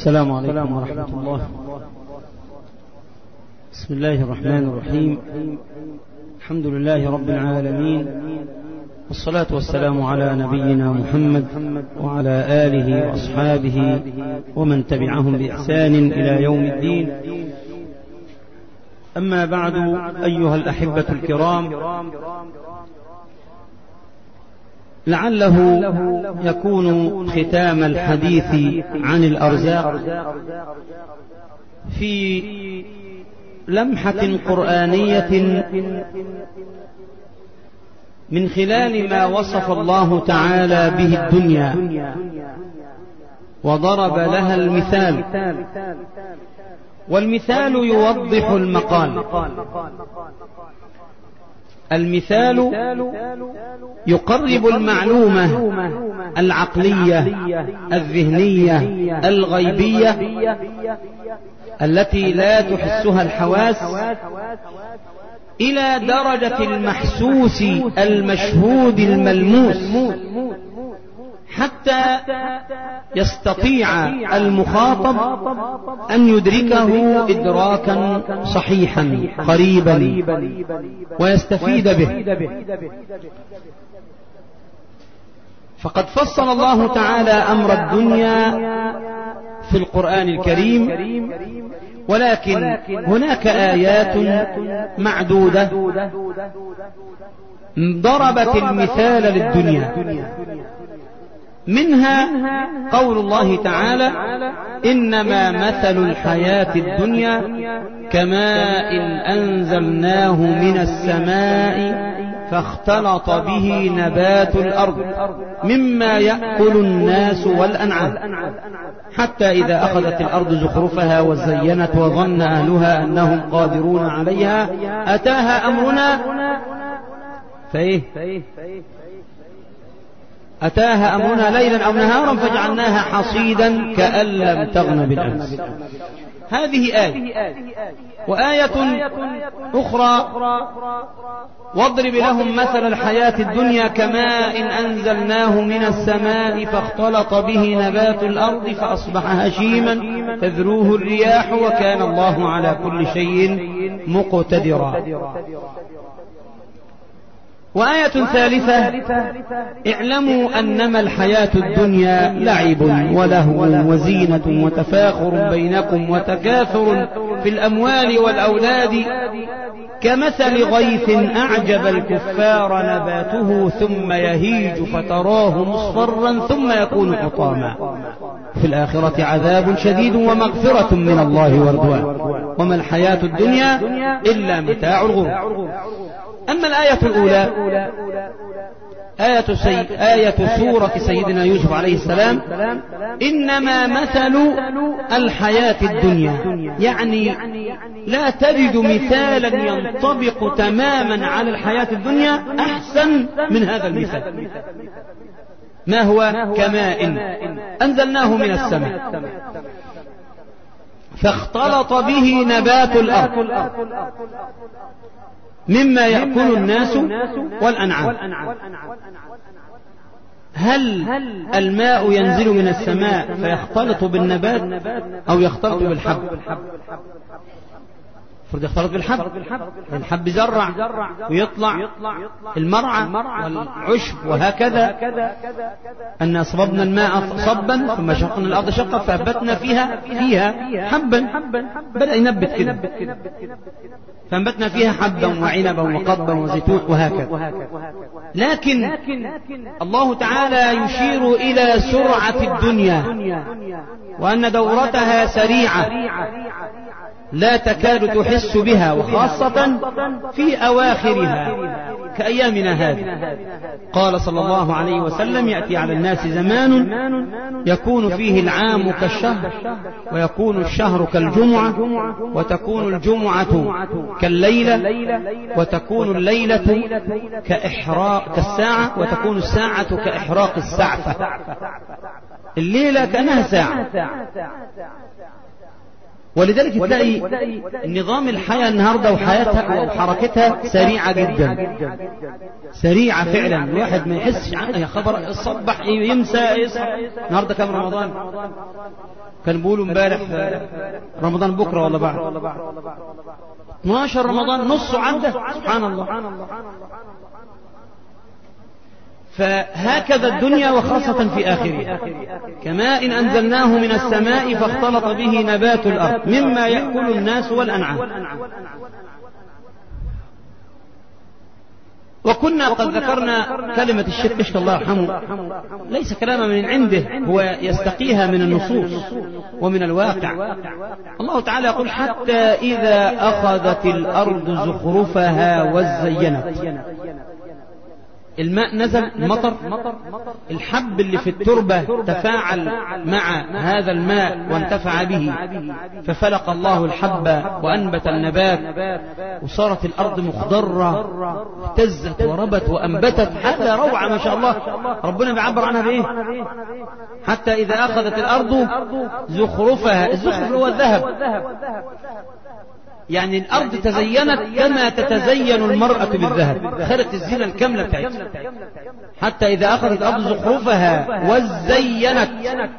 السلام عليكم ورحمة الله بسم الله الرحمن الرحيم الحمد لله رب العالمين والصلاة والسلام على نبينا محمد وعلى آله وأصحابه ومن تبعهم بإحسان إلى يوم الدين أما بعد أيها الأحبة الكرام لعله يكون ختام الحديث عن الأرزاق في لمحة قرآنية من خلال ما وصف الله تعالى به الدنيا وضرب لها المثال والمثال يوضح المقال المثال يقرب المعلومة العقلية الذهنية الغيبية التي لا تحسها الحواس إلى درجة المحسوس المشهود الملموس حتى يستطيع المخاطب أن يدركه إدراكا صحيحا قريبا ويستفيد به فقد فصل الله تعالى أمر الدنيا في القرآن الكريم ولكن هناك آيات معدودة ضربت المثال للدنيا منها قول الله تعالى إنما مثل الحياة الدنيا كماء أنزلناه من السماء فاختلط به نبات الأرض مما يأكل الناس والأنعام حتى إذا أخذت الأرض زخرفها وزينت وظن أهلها أنهم قادرون عليها أتاها أمرنا فإيه أتاها أمرنا ليلا أو نهارا فجعلناها حصيدا كأن لم تغن بالأمس هذه آية وآية أخرى واضرب لهم مثل الحياة الدنيا كماء أنزلناه من السماء فاختلط به نبات الأرض فأصبح هشيما تذروه الرياح وكان الله على كل شيء مقتدرا وآية ثالثة اعلموا أنما الحياة الدنيا لعب ولهو وزينة وتفاخر بينكم وتكاثر في الأموال والأولاد كمثل غيث أعجب الكفار نباته ثم يهيج فتراه مصفرا ثم يكون حطاما في الآخرة عذاب شديد ومغفرة من الله ورضوان وما الحياة الدنيا إلا متاع الغرور أما الآية الأولى آية, سي... آية سورة سيدنا يوسف عليه السلام إنما مثل الحياة الدنيا يعني لا تجد مثالا ينطبق تماما على الحياة الدنيا أحسن من هذا المثال ما هو كماء أنزلناه من السماء فاختلط به نبات الأرض مما يأكل الناس والأنعام هل الماء ينزل من السماء فيختلط بالنبات أو يختلط بالحب فرد يختلط بالحب الحب يزرع ويطلع المرعى والعشب وهكذا أن صببنا الماء صبا ثم شقنا الأرض شقا فأنبتنا فيها فيها حبا بدأ ينبت كده فأنبتنا فيها حبا وعنبا وقضبا وزيتون وهكذا لكن الله تعالى يشير إلى سرعة الدنيا وأن دورتها سريعة لا تكاد تحس بها وخاصة في أواخرها كأيامنا هذه قال صلى الله عليه وسلم يأتي على الناس زمان يكون فيه العام كالشهر ويكون الشهر كالجمعة وتكون الجمعة كالليلة وتكون الليلة كإحراق كالساعة وتكون الساعة كإحراق السعفة الليلة كأنها ساعة ولذلك تلاقي نظام الحياة النهاردة وحياتها وحركتها سريعة جدا سريعة فعلا الواحد ما يحسش يا خبر الصبح يمسى يصحى النهاردة كم رمضان كان بيقولوا امبارح رمضان بكرة ولا بعد 12 رمضان نصه عدى سبحان الله فهكذا الدنيا وخاصة في آخرها كماء إن أنزلناه من السماء فاختلط به نبات الأرض مما يأكل الناس والأنعام وكنا قد ذكرنا كلمة الشيخ كشك الله يرحمه ليس كلاما من عنده هو يستقيها من النصوص ومن الواقع الله تعالى يقول حتى إذا أخذت الأرض زخرفها وزينت الماء نزل مطر الحب اللي في التربة تفاعل مع هذا الماء وانتفع به ففلق الله الحب وأنبت النبات وصارت الأرض مخضرة اهتزت وربت وأنبتت حتى روعة ما شاء الله ربنا بيعبر عنها بإيه حتى إذا أخذت الأرض زخرفها الزخرف هو الذهب يعني الأرض تزينت كما تتزين المرأة بالذهب خدت الزينة الكاملة بتاعتها حتى إذا أخذت الأرض زخرفها وزينت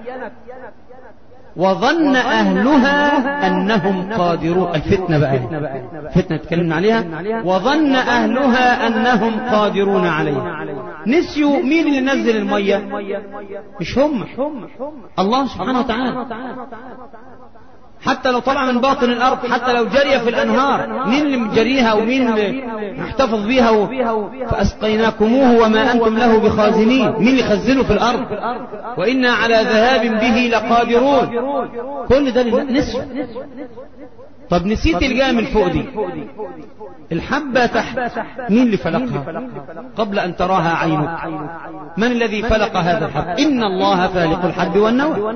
وظن أهلها أنهم قادرون الفتنة بقى فتنة تكلمنا عليها وظن أهلها أنهم قادرون عليها نسيوا مين اللي نزل المية مش هم الله سبحانه وتعالى حتى لو طلع من باطن الأرض حتى لو جري في الأنهار مين اللي مجريها ومين اللي محتفظ بيها و... فأسقيناكموه وما أنتم له بخازنين مين اللي يخزنه في الأرض وإنا على ذهاب به لقادرون كل ده نسي طب نسيت الجاية من فوق دي الحبة تحت مين اللي فلقها قبل أن تراها عينك من الذي فلق هذا الحب إن الله فالق الحب والنوى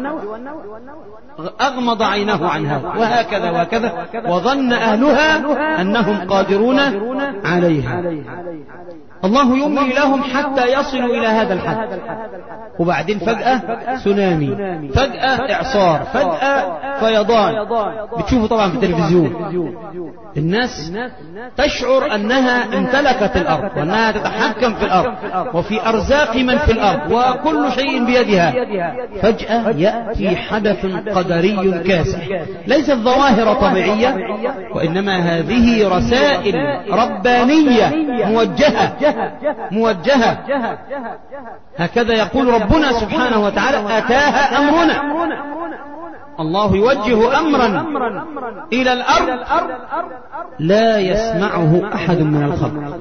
أغمض عينه عن هذا وهكذا وهكذا وظن أهلها أنهم قادرون عليها الله يملي لهم حتى يصلوا إلى هذا الحد وبعدين فجأة سونامي فجأة إعصار فجأة فيضان بتشوفوا طبعا في التلفزيون الناس تشعر أنها امتلكت الأرض وأنها تتحكم في الأرض وفي أرزاق من في الأرض وكل شيء بيدها فجأة يأتي حدث قدري كاسح ليست ظواهر طبيعية وإنما هذه رسائل ربانية موجهة موجهة هكذا يقول ربنا سبحانه وتعالى أتاها أمرنا الله يوجه أمرا إلى الأرض لا يسمعه أحد من الخلق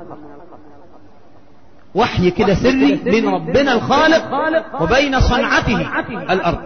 وحي كده سري بين ربنا الخالق وبين صنعته الأرض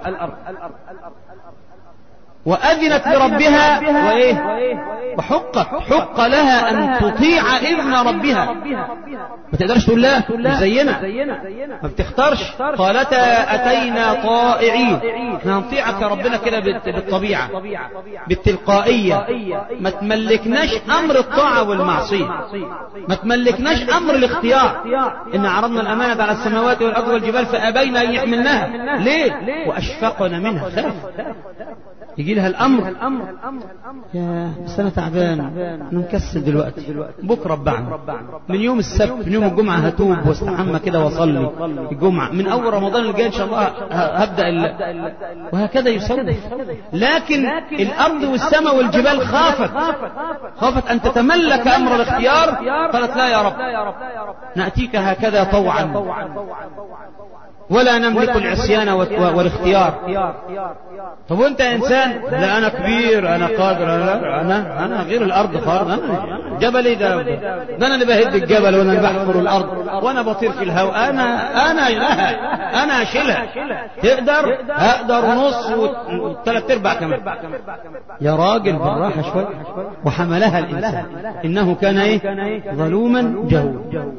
وأذنت لربها وإيه وحقت حق لها أن تطيع إذن ربها ما تقدرش تقول لا زينا ما بتختارش قالتا أتينا طائعين احنا هنطيعك يا ربنا كده بالطبيعة بالتلقائية ما تملكناش أمر الطاعة والمعصية ما تملكناش أمر الاختيار إن عرضنا الأمانة على السماوات والأرض والجبال فأبين أن يحملناها ليه وأشفقنا منها خاف يجي لها الأمر يا بس أنا تعبان أنا مكسل دلوقتي بكرة بعد من يوم السبت من يوم الجمعة هتوب واستحمى كده واصلي الجمعة من أول رمضان الجاي إن شاء الله هبدأ ال... وهكذا يصرف لكن الأرض والسماء والجبال خافت خافت أن تتملك أمر الاختيار قالت لا يا رب نأتيك هكذا طوعا ولا نملك العصيان والاختيار طب وانت انسان لا انا كبير انا قادر انا انا, أنا غير الارض خالص انا جبل ايه ده ده انا اللي بهد الجبل وانا اللي بحفر الارض وانا بطير في الهواء انا انا لها انا اشيلها تقدر اقدر نص وثلاث ارباع كمان يا راجل بالراحه شويه وحملها الانسان انه كان ايه ظلوما جهولا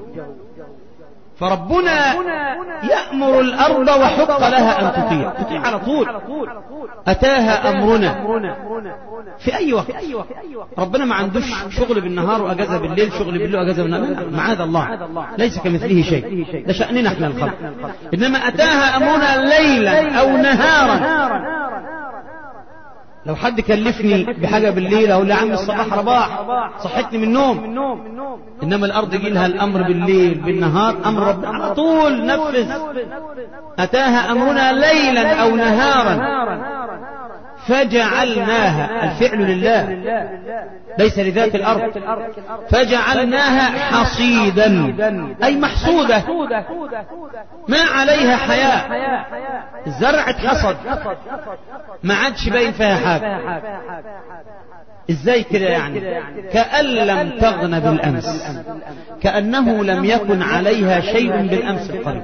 فربنا يأمر الأرض وحق لها أن تطيع تطيع على طول أتاها أمرنا في أي وقت ربنا ما عندوش شغل بالنهار وأجازة بالليل شغل بالليل وأجازة بالنهار معاذ الله ليس كمثله شيء ده شأننا احنا الخلق إنما أتاها أمرنا ليلا أو نهارا لو حد كلفني بحاجة بالليل أقول له يا عم الصباح رباح صحتني من النوم إنما الأرض يجي لها الأمر بالليل بالنهار أمر ربنا على طول نفذ أتاها أمرنا ليلا أو نهارا فجعلناها الفعل لله ليس لذات الأرض فجعلناها حصيدا أي محصودة ما عليها حياة الزرع اتحصد ما عادش باين فيها حاجة ازاي كده يعني كأن لم تغن بالأمس كأنه لم يكن عليها شيء بالأمس القريب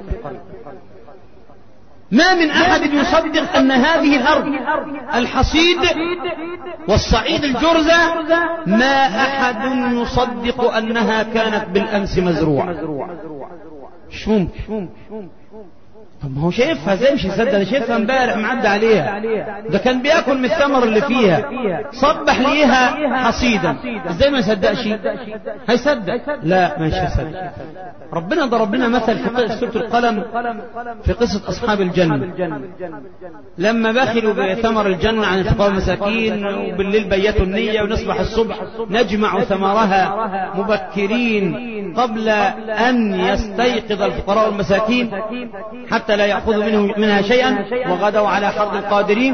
ما من أحد يصدق أن هذه الأرض الحصيد والصعيد الجرزة ما أحد يصدق أنها كانت بالأمس مزروعة مش ممكن طب ما هو شايفها زي مش يصدق انا شايفها امبارح معدى عليها ده كان بياكل من الثمر اللي فيها صبح ليها حصيدا ازاي ما يصدقش هيصدق لا مش هيصدق ربنا ضرب لنا مثل في سوره القلم في قصه اصحاب الجنه لما بخلوا بثمر الجنه عن الفقراء المساكين وبالليل بيتوا النيه ونصبح الصبح نجمع ثمرها مبكرين قبل ان يستيقظ الفقراء والمساكين حتى لا يأخذوا منه منها شيئا وغدوا على حرد القادرين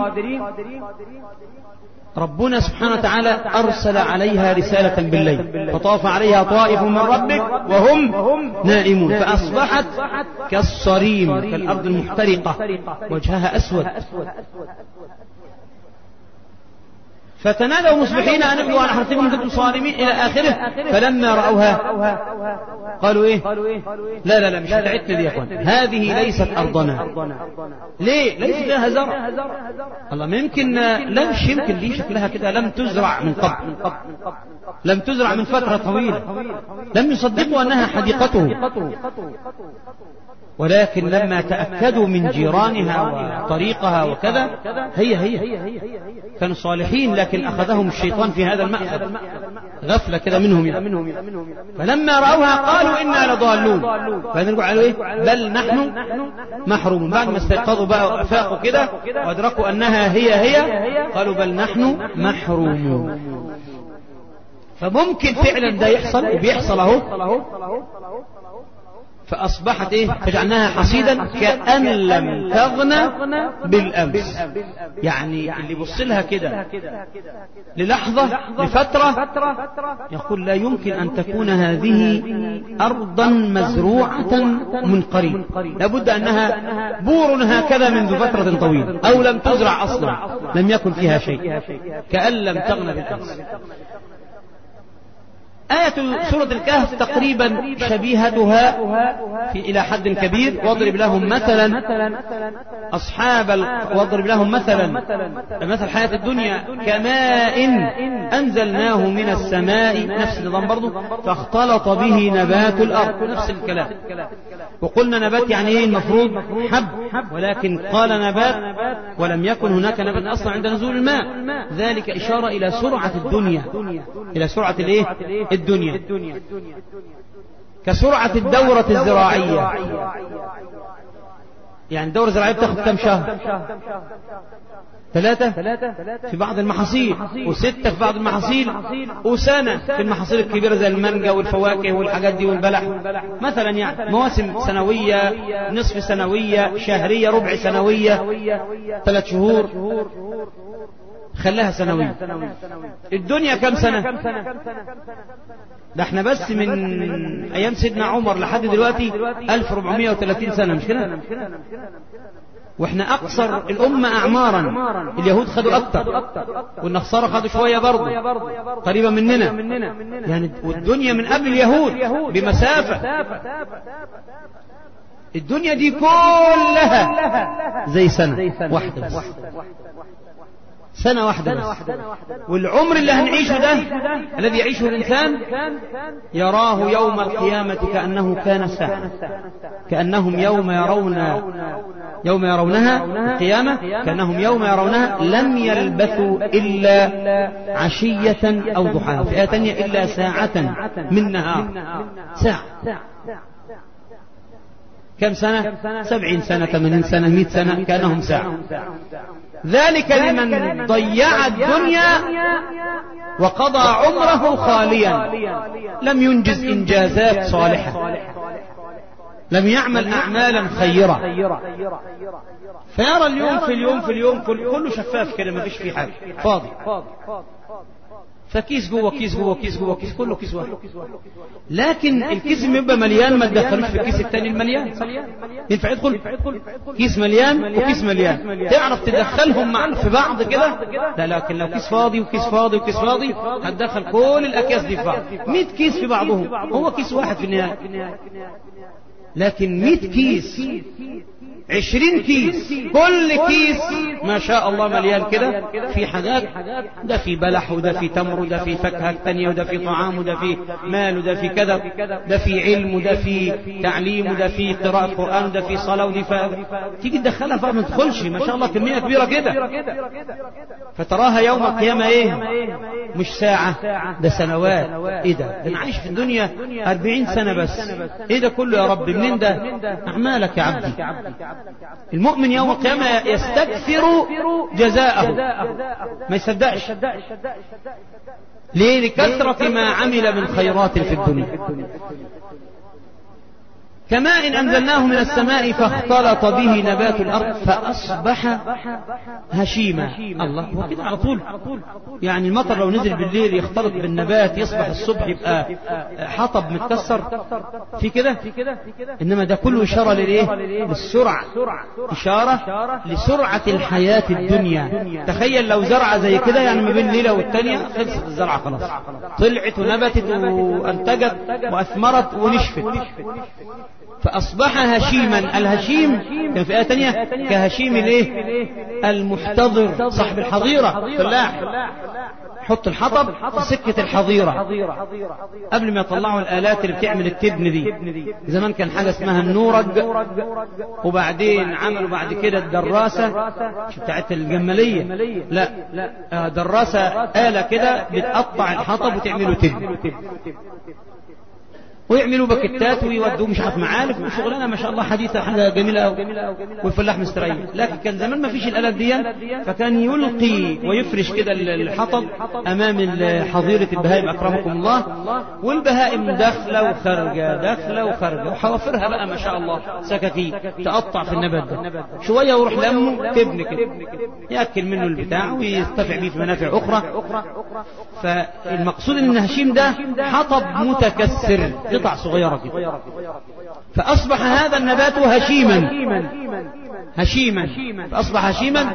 ربنا سبحانه وتعالى أرسل عليها رسالة بالليل فطاف عليها طائف من ربك وهم نائمون فأصبحت كالصريم كالأرض المحترقة وجهها أسود فتنادوا مصبحين أن اغدوا على حرثكم كنتم صارمين إلى آخره فلما رأوها قالوا إيه لا لا لا مش بتاعتنا دي يا أخوان هذه ليست أرضنا ليه ليس لها زرع الله ما يمكن لا مش يمكن دي شكلها كده لم تزرع من قبل لم تزرع من فترة طويلة لم يصدقوا أنها حديقته ولكن لما تأكدوا من جيرانها وطريقها وكذا هي هي كانوا صالحين لكن أخذهم الشيطان في هذا المأخذ غفلة كده منهم يعني. فلما رأوها قالوا إنا لضالون فنرجع قالوا إيه بل نحن محرومون بعد ما استيقظوا بقى فاقوا كده وأدركوا أنها هي هي قالوا بل نحن محرومون فممكن فعلا ده يحصل وبيحصل اهو فأصبحت إيه فجعلناها حصيدا كأن لم تغنى بالأمس يعني اللي يبص لها كده للحظة لفترة يقول لا يمكن أن تكون هذه أرضا مزروعة من قريب لابد أنها بور هكذا منذ فترة طويلة أو لم تزرع أصلا لم يكن فيها شيء كأن لم تغنى بالأمس آية سورة الكهف تقريبا شبيهتها في إلى حد كبير واضرب لهم مثلا أصحاب ال... واضرب لهم مثلا مثل حياة الدنيا كماء أنزلناه من السماء نفس النظام برضه فاختلط به نبات الأرض نفس الكلام وقلنا نبات يعني ايه المفروض حب ولكن قال نبات ولم يكن هناك نبات اصلا عند نزول الماء ذلك اشاره الى سرعه الدنيا الى سرعه الايه الدنيا كسرعه الدوره الزراعيه يعني الدوره الزراعيه بتاخد كم شهر ثلاثة في بعض المحاصيل وستة في بعض المحاصيل وسنة في المحاصيل الكبيرة زي المانجا والفواكه والحاجات دي والبلح مثلا يعني مواسم سنوية نصف سنوية شهرية ربع سنوية ثلاث شهور خلاها سنوية الدنيا كم سنة ده احنا بس من ايام سيدنا عمر لحد دلوقتي 1430 سنة مش كده واحنا اقصر الامة اعمارا اليهود خدوا اكتر والنصارى خدوا شوية برضه قريبة مننا يعني والدنيا من قبل اليهود بمسافة الدنيا دي كلها زي سنة واحدة بس سنة واحدة بس والعمر اللي هنعيشه ده الذي يعيشه الإنسان يراه يوم القيامة كأنه كان ساعة كأنهم يوم يرون يوم يرونها القيامة كأنهم يوم يرونها لم يلبثوا إلا عشية أو ضحاها في آية تانية إلا ساعة من نهار ساعة كم سنة سبعين سنة ثمانين سنة مئة سنة كأنهم ساعة ذلك لمن ضيع الدنيا وقضى عمره خاليا لم ينجز إنجازات صالحة لم يعمل أعمالا خيرة فيرى اليوم في اليوم في اليوم كله شفاف كده ما فيش فيه حاجة فاضي فكيس جوه كيس جوه كيس جوه كيس كله كيس واحد لكن الكيس ما يبقى مليان ما تدخلوش في الكيس الثاني المليان صح ينفع يدخل كيس مليان وكيس مليان تعرف تدخلهم مع في بعض كده لا لكن لو كيس فاضي وكيس فاضي وكيس فاضي هتدخل كل الاكياس دي في بعض 100 كيس في بعضهم هو كيس واحد في النهايه لكن 100 كيس عشرين كيس كل كيس ما شاء الله مليان كده في حاجات ده في بلح وده في تمر وده في فاكهة تانية وده في طعام وده في مال وده في كذا ده في علم وده في تعليم وده في قراءة قرآن وده في صلاة ودي ف... تيجي تدخلها فما تدخلش ما شاء الله كمية كبيرة كده فتراها يوم القيامة ايه مش ساعة ده سنوات ايه ده ده انا عايش في الدنيا أربعين سنة بس ايه ده كله يا رب منين ده اعمالك يا عبدي المؤمن يوم القيامة يستكثر جزاءه ما يصدقش ليه لكثرة ما عمل من خيرات في الدنيا كماء أنزلناه من السماء فاختلط به نبات الأرض فأصبح هشيما الله هو كده على طول يعني المطر لو نزل بالليل يختلط بالنبات يصبح الصبح يبقى حطب متكسر في كده إنما ده كله إشارة للإيه للسرعة إشارة لسرعة الحياة الدنيا تخيل لو زرعة زي كده يعني ما بين ليلة والتانية خلصت الزرعة خلاص طلعت ونبتت وأنتجت وأثمرت ونشفت فأصبح هشيما الهشيم كان في آية تانية كهشيم الايه المحتضر صاحب الحظيرة فلاح حط الحطب في سكة الحظيرة قبل ما يطلعوا الآلات اللي بتعمل التبن دي زمان كان حاجة اسمها النورج وبعدين عملوا بعد كده الدراسة مش بتاعت الجمالية لا دراسة آلة كده بتقطع الحطب وتعمله تبن ويعملوا باكيتات ويودوا مش عارف معالف وشغلانه ما شاء الله حديثه حاجه جميله قوي والفلاح مستريح لكن كان زمان ما فيش الالات دي فكان يلقي ويفرش كده الحطب امام حظيره البهائم اكرمكم الله والبهائم داخله وخارجه داخله وخارجه وحوافرها بقى ما شاء الله سكاكين تقطع في النبات ده شويه ويروح لمه تبن كده ياكل منه البتاع ويستفع بيه في منافع اخرى فالمقصود ان هشيم ده حطب متكسر قطع صغيرة كده فأصبح هذا النبات هشيما هشيما فأصبح هشيما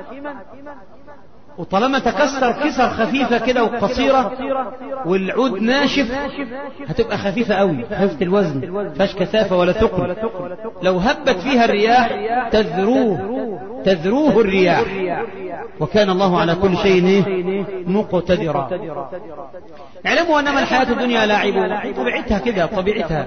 وطالما تكسر كسر خفيفة كده وقصيرة والعود ناشف هتبقى خفيفة قوي خفة الوزن فاش كثافة ولا ثقل لو هبت فيها الرياح تذروه تذروه الرياح وكان الله على كل شيء مقتدرا اعلموا انما الحياة الدنيا لاعب طبيعتها كده طبيعتها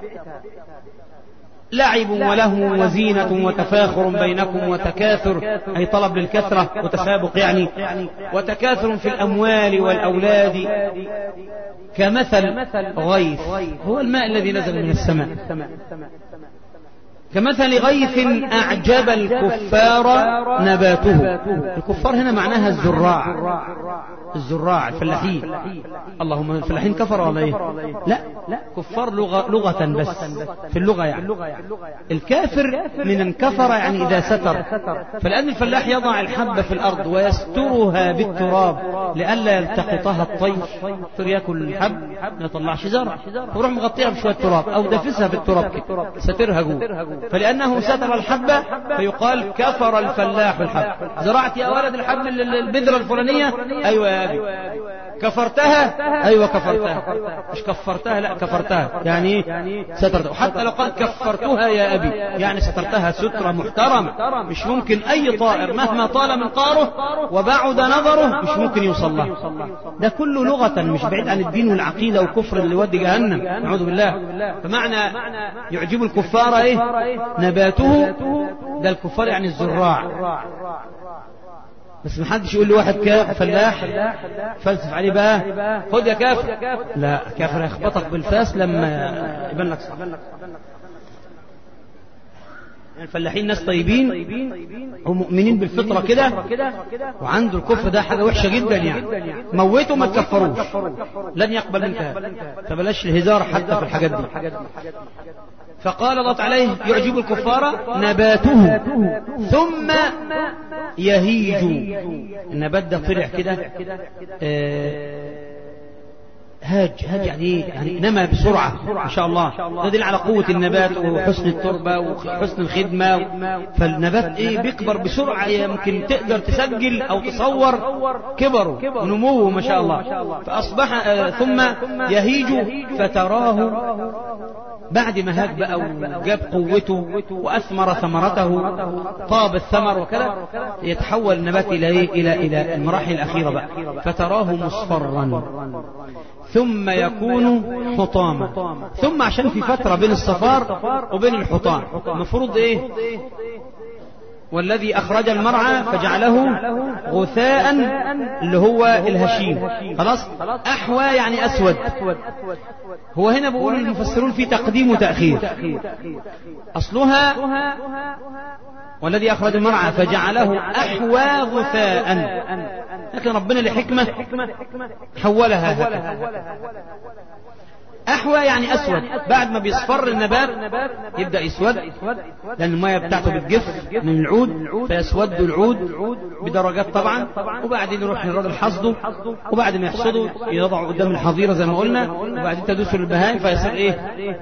لعب وله وزينة وتفاخر بينكم وتكاثر أي طلب للكثرة وتسابق يعني وتكاثر في الأموال والأولاد كمثل غيث هو الماء الذي نزل من السماء كمثل غيث أعجب الكفار نباته الكفار هنا معناها الزراع الزراع الفلاحين اللهم الفلاحين كفر ولا ايه لا لا كفار لغة لغة بس في اللغة يعني الكافر من انكفر يعني إذا ستر فالآن الفلاح يضع الحبة في الأرض ويسترها بالتراب لئلا يلتقطها الطير الطير ياكل الحب ما يطلعش زرع ويروح مغطيها بشوية تراب أو دافسها بالتراب كده سترها جوه فلأنه ستر الحبة فيقال كفر الفلاح الحب زرعت يا ولد الحب البذرة الفلانية أيوة يا أبي كفرتها أيوة كفرتها مش كفرتها لا كفرتها يعني سترتها وحتى لو قال كفرتها يا أبي يعني سترتها سترة محترمة مش ممكن أي طائر مهما طال من قاره وبعد نظره مش ممكن يوصل له ده كله لغة مش بعيد عن الدين والعقيدة وكفر اللي يودي جهنم نعوذ بالله فمعنى يعجب الكفار ايه نباته ده الكفار يعني الزراع بس ما حدش يقول لي واحد كاف فلاح فلسف عليه بقى خد يا كافر لا كافر يخبطك بالفاس لما يبان لك صح الفلاحين ناس طيبين ومؤمنين بالفطرة كده وعنده الكفر ده حاجة وحشة جدا يعني موته ما تكفروش لن يقبل منك هذا فبلاش الهزار حتى في الحاجات دي فقال الله تعالى يعجب الكفار نباته ثم يهيج النبات ده طلع كده آه هاج هاج يعني ايه يعني نما بسرعة ما شاء الله ده دليل على قوة النبات وحسن التربة وحسن الخدمة فالنبات ايه بيكبر بسرعة ممكن تقدر تسجل او تصور كبره ونموه ما شاء الله فاصبح آه ثم يهيج فتراه بعد ما هاج بقى وجاب قوته وأثمر ثمرته طاب الثمر وكذا يتحول النبات إلى إيه؟ إلى إلى المراحل الأخيرة بقى فتراه مصفرا ثم يكون حطاما ثم عشان في فترة بين الصفار وبين الحطام المفروض إيه والذي أخرج المرعى فجعله غثاء اللي هو الهشيم خلاص أحوى يعني أسود هو هنا بيقول المفسرون في تقديم وتأخير أصلها والذي أخرج المرعى فجعله أحوى غثاء لكن ربنا لحكمة حولها هكذا أحوى يعني أسود بعد ما بيصفر النبات يبدأ يسود لأن المية بتاعته بتجف من العود فيسود العود بدرجات طبعا وبعدين يروح للراجل حصده وبعد ما يحصده يضعه قدام الحظيرة زي ما قلنا وبعدين تدوسه للبهائم فيصير إيه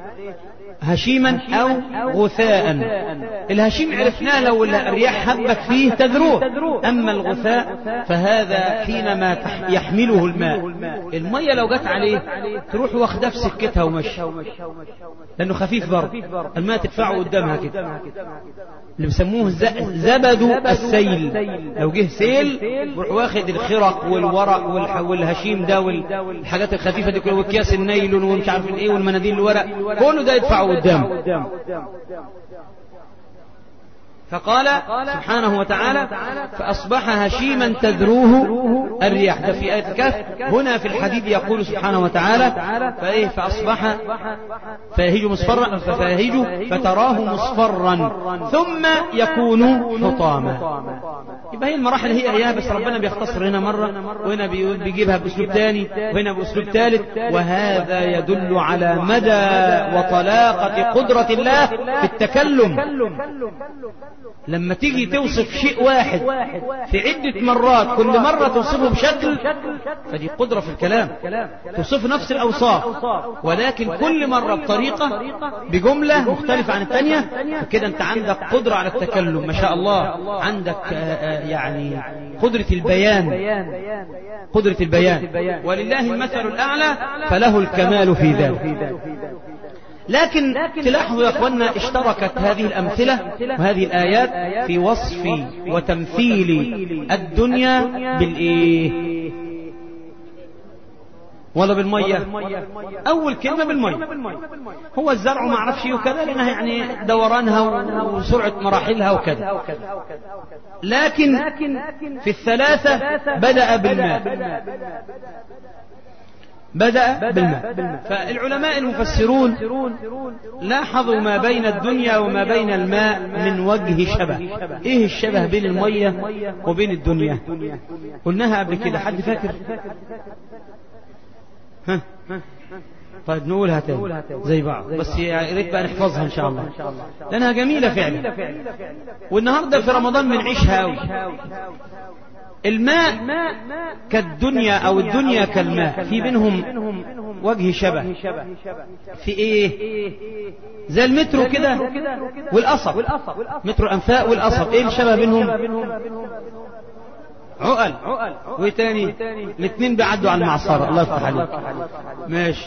هشيما أو غثاء الهشيم عرفناه لو الرياح هبت فيه تذروه أما الغثاء فهذا حينما يحمله الماء المية لو جت عليه تروح واخداه في سكتها ومشي لأنه خفيف برضه الماء تدفعه قدامها كده اللي بيسموه زبد السيل لو جه سيل يروح واخد الخرق والورق والهشيم ده والحاجات الخفيفة دي كلها واكياس النايلون ومش عارف ايه والمناديل الورق كله ده يدفعه قدامه فقال سبحانه وتعالى فأصبح هشيما تذروه الرياح ده في آية الكهف هنا في الحديد يقول سبحانه وتعالى فإيه فأصبح فيهيج مصفرا فيهيج فتراه مصفرا ثم يكون حطاما يبقى هي المراحل هي هي بس ربنا بيختصر هنا مرة وهنا بيجيبها بأسلوب ثاني وهنا بأسلوب ثالث وهذا يدل على مدى وطلاقة قدرة الله في التكلم لما تيجي توصف شيء واحد في عدة مرات كل مرة توصفه بشكل فدي قدرة في الكلام توصف نفس الأوصاف ولكن كل مرة بطريقة بجملة مختلفة عن الثانية فكده أنت عندك قدرة على التكلم ما شاء الله عندك يعني قدرة البيان قدرة البيان ولله المثل الأعلى فله الكمال في ذلك لكن تلاحظوا يا أخوانا اشتركت هذه الأمثلة وهذه الآيات في وصف وتمثيل الدنيا بالإيه ولا بالمية أول كلمة بالمية هو الزرع ما عرفش وكذا لأنها يعني دورانها وسرعة مراحلها وكذا لكن في الثلاثة بدأ بالماء بدأ بالماء فالعلماء المفسرون لاحظوا ما بين الدنيا وما بين الماء من وجه شبه ايه الشبه بين المية وبين الدنيا قلناها قبل كده حد فاكر ها طيب نقولها تاني زي بعض بس يا ريت بقى نحفظها ان شاء الله لانها جميله فعلا والنهارده في رمضان بنعيشها قوي الماء كالدنيا او الدنيا كالماء في بينهم وجه شبه في ايه زي المترو كده والقصب مترو الانفاق والقصب ايه الشبه بينهم عقل وايه تاني الاثنين بيعدوا على المعصرة الله يفتح عليك ماشي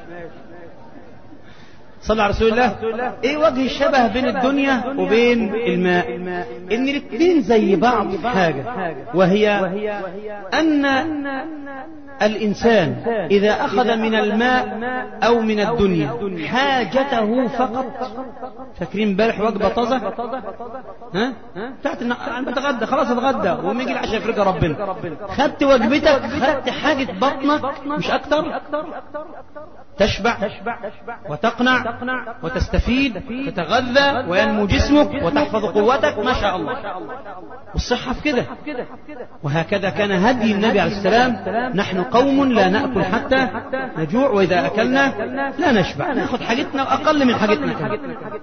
صلى على رسول الله ايه وجه الشبه بين الدنيا وبين الماء ان الاثنين زي بعض في حاجة وهي ان الانسان اذا اخذ من الماء او من الدنيا حاجته فقط فاكرين امبارح وجبه طازه ها بتاعت انا بتغدى خلاص اتغدى وما يجي العشاء يفرجها ربنا خدت وجبتك خدت حاجه بطنك مش اكتر تشبع وتقنع وتستفيد تتغذى وينمو جسمك وتحفظ قوتك ما شاء الله والصحة في كده وهكذا كان هدي النبي عليه السلام نحن قوم لا نأكل حتى نجوع وإذا أكلنا لا نشبع نأخذ حاجتنا وأقل من حاجتنا كمان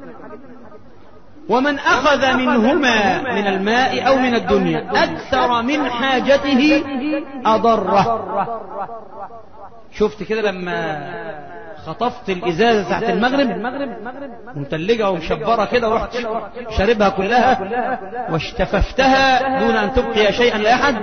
ومن أخذ منهما من الماء أو من الدنيا أكثر من حاجته أضره شفت كده لما خطفت الإزازة تحت المغرب متلجة ومشبرة كده ورحت شاربها كلها واشتففتها دون أن تبقي شيئا لأحد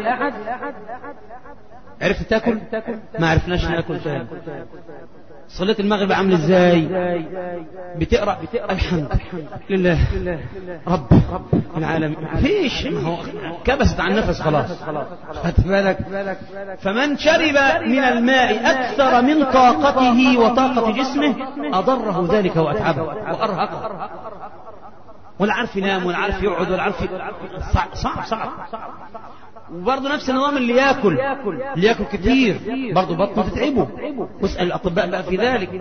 عرفت تاكل ما عرفناش ناكل تاني صلاة المغرب عامل ازاي بتقرأ الحمد لله رب العالمين فيش ما هو كبست عن نفس خلاص خدت بالك فمن شرب من الماء أكثر من طاقته وطاقة جسمه أضره ذلك وأتعبه وأرهقه ولا عارف ينام ولا عارف يقعد ولا عارف صعب صعب, صعب. وبرضه نفس النظام اللي ياكل اللي ياكل كتير برضه بطنه تتعبه واسال الاطباء بقى في ذلك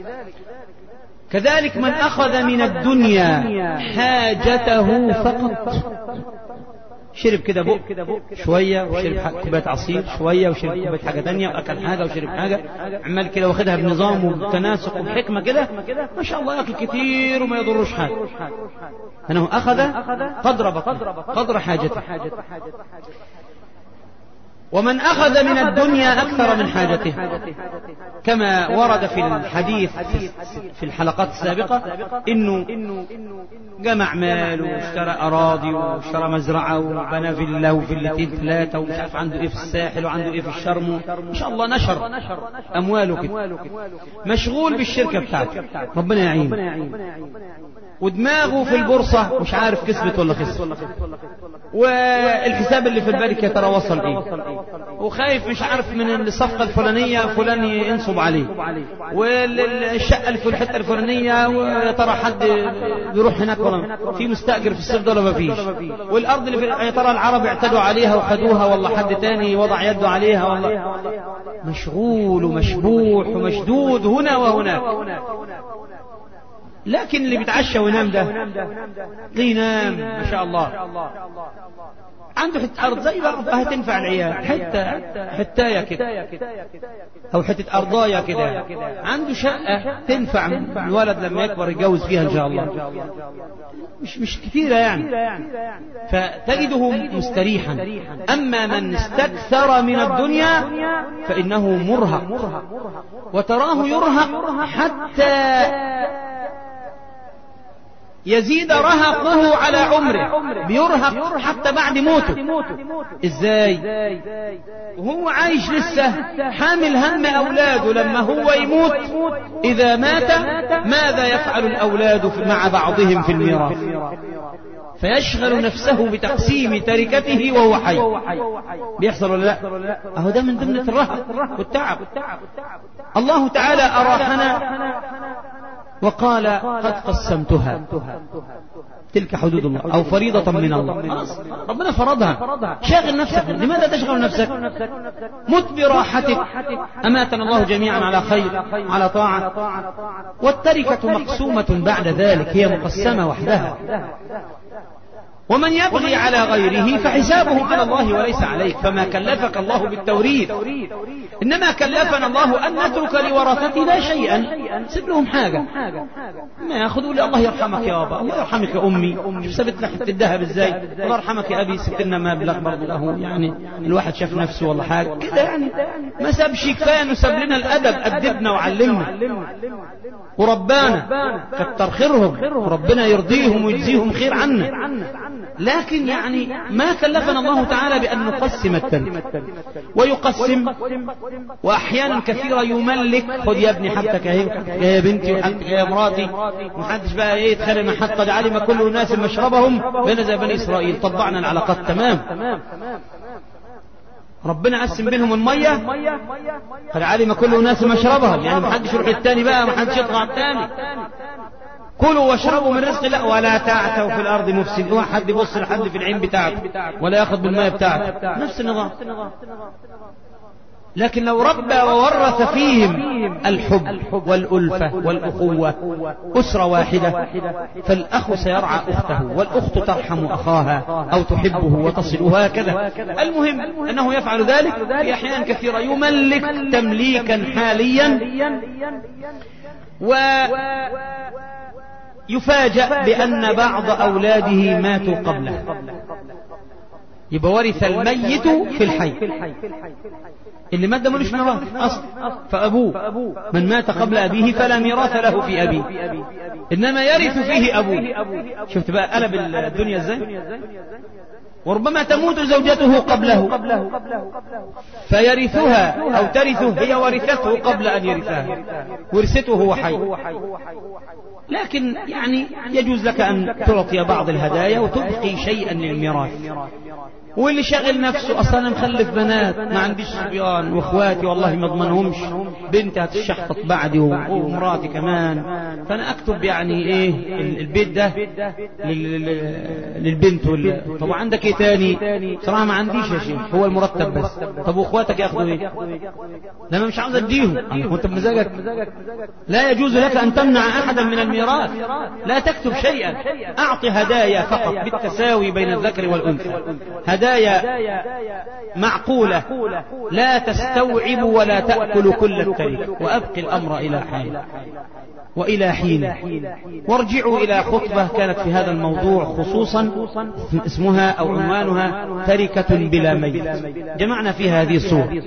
كذلك من اخذ من الدنيا حاجته فقط شرب كده بق شوية وشرب كوباية عصير شوية وشرب كوباية حاجة تانية وأكل حاجة وشرب حاجة عمال كده واخدها بنظام وبتناسق وبحكمة كده ما شاء الله ياكل كتير وما يضرش حاجة أنه أخذ قدر بطن قدر حاجته ومن أخذ من الدنيا أكثر من حاجته كما ورد في الحديث في الحلقات السابقة إنه جمع مال واشترى أراضي واشترى مزرعة وبنى فيلا وفيلتين ثلاثة ومش عارف عنده إيه في الساحل وعنده إيه في الشرم ما شاء الله نشر أمواله كده مشغول بالشركة بتاعته ربنا يعين ودماغه في البورصة مش عارف كسبت ولا خسرت والحساب اللي في البنك يترى وصل ايه وخايف مش عارف من الصفقة الفلانية فلان ينصب عليه والشقة اللي في الحتة الفلانية ويا ترى حد بيروح هناك ولا في مستأجر في الصيف ده ولا ما فيش والأرض اللي في يا ترى العرب اعتدوا عليها وخدوها والله حد تاني وضع يده عليها والله مشغول ومشبوح ومشدود هنا وهناك لكن اللي بيتعشى وينام ده ينام ما شاء الله عنده حتة أرض زي بعض هتنفع العيال حتة حتاية كده أو حتة أرضاية كده عنده شقة تنفع الولد لما يكبر يتجوز فيها إن شاء الله مش مش كثيرة يعني فتجده مستريحا أما من استكثر من الدنيا فإنه مرهق وتراه يرهق حتى يزيد رهقه على عمره بيرهق حتى بعد موته ازاي وهو عايش لسه حامل هم اولاده لما هو يموت اذا مات ماذا يفعل الاولاد مع بعضهم في الميراث فيشغل نفسه بتقسيم تركته وهو حي بيحصل ولا لا اهو ده من ضمن الرهق والتعب الله تعالى اراحنا وقال قد قسمتها تلك حدود الله أو فريضة من الله خلاص ربنا فرضها شاغل نفسك لماذا تشغل نفسك مت براحتك أماتنا الله جميعا على خير على طاعة والتركة مقسومة بعد ذلك هي مقسمة وحدها ومن يبغي على غيره فحسابه على الله وليس عليك فما كلفك الله بالتوريث إنما كلفنا الله أن نترك لورثتنا شيئا سيب لهم حاجة ما ياخذوا لي الله يرحمك يا بابا الله يرحمك يا أمي شوف سبت لك حتة الذهب إزاي الله يرحمك يا أبي سبت لنا مبلغ برضه له يعني الواحد شاف نفسه ولا حاجة كده يعني ما سابش كفاية إنه ساب لنا الأدب أدبنا وعلمنا وربانا كتر خيرهم ربنا يرضيهم ويجزيهم خير عنا لكن يعني ما كلفنا الله تعالى بأن نقسم الترك ويقسم وأحيانا كثيرة يملك خذ يا ابني حقك يا بنتي وحقك يا مراتي محدش بقى ايه يتخانق مع حد قد علم كل الناس مشربهم بين زي بني إسرائيل طبعنا العلاقات تمام ربنا قسم بينهم المية قد علم كل الناس مشربهم يعني محدش يروح التاني بقى محدش يطلع على التاني كلوا واشربوا من رزق الله ولا تعثوا في الارض مفسدين واحد يبص لحد في العين بتاعته ولا ياخذ بالماء بتاعته نفس النظام لكن لو ربى وورث فيهم الحب والألفة والأخوة أسرة واحدة فالأخ سيرعى أخته والأخت ترحم أخاها أو تحبه وتصل هكذا المهم أنه يفعل ذلك في أحيان كثيرة يملك تمليكا حاليا ويفاجأ بأن بعض أولاده ماتوا قبله يبقى ورث الميت في الحي اللي مات ده ملوش ميراث أصل فأبوه من مات قبل أبيه فلا ميراث له في أبيه إنما يرث فيه أبوه شفت بقى قلب الدنيا إزاي وربما تموت زوجته قبله فيرثها أو ترثه هي ورثته قبل أن يرثها ورثته هو حي لكن يعني يجوز لك أن تعطي بعض الهدايا وتبقي شيئا للميراث واللي شاغل نفسه اصلا انا مخلف بنات ما عنديش صبيان واخواتي والله ما اضمنهمش بنتي هتشحطط بعدي ومراتي كمان فانا اكتب يعني ايه البيت ده للبنت وال... طب وعندك ايه تاني صراحه ما عنديش يا شيخ هو المرتب بس طب واخواتك ياخدوا ايه لما مش عاوز اديهم وانت بمزاجك لا يجوز لك ان تمنع احدا من الميراث لا تكتب شيئا اعطي هدايا فقط بالتساوي بين الذكر والانثى هدايا معقولة لا تستوعب ولا تأكل كل الترك وأبقي الأمر إلى حين وإلى حين وارجعوا إلى خطبة كانت في هذا الموضوع خصوصا اسمها أو عنوانها تركة بلا ميت جمعنا فيها هذه الصور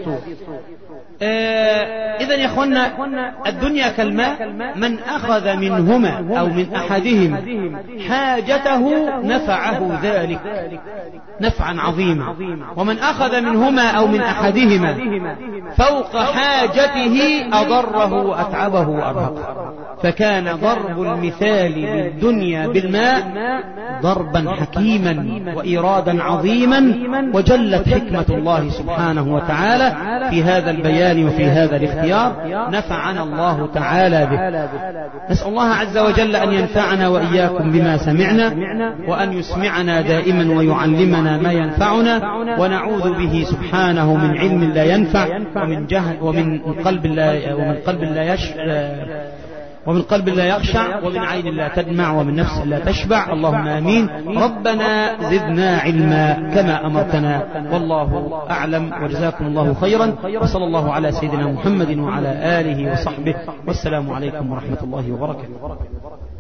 آه إذا يا أخوانا الدنيا كالماء من أخذ منهما أو من أحدهما حاجته نفعه ذلك نفعا عظيما ومن أخذ منهما أو من أحدهما فوق حاجته أضره وأتعبه وأرهقه فكان ضرب المثال للدنيا بالماء ضربا حكيما وإيرادا عظيما وجلت حكمة الله سبحانه وتعالى في هذا البيان وفي هذا الاختيار نفعنا الله تعالى به نسأل الله عز وجل أن ينفعنا وإياكم بما سمعنا وأن يسمعنا دائما ويعلمنا ما ينفعنا ونعوذ به سبحانه من علم لا ينفع ومن جهل ومن قلب لا ومن قلب لا يش ومن قلب لا يخشع ومن عين لا تدمع ومن نفس لا تشبع اللهم امين ربنا زدنا علما كما امرتنا والله اعلم وجزاكم الله خيرا وصلى الله على سيدنا محمد وعلى اله وصحبه والسلام عليكم ورحمه الله وبركاته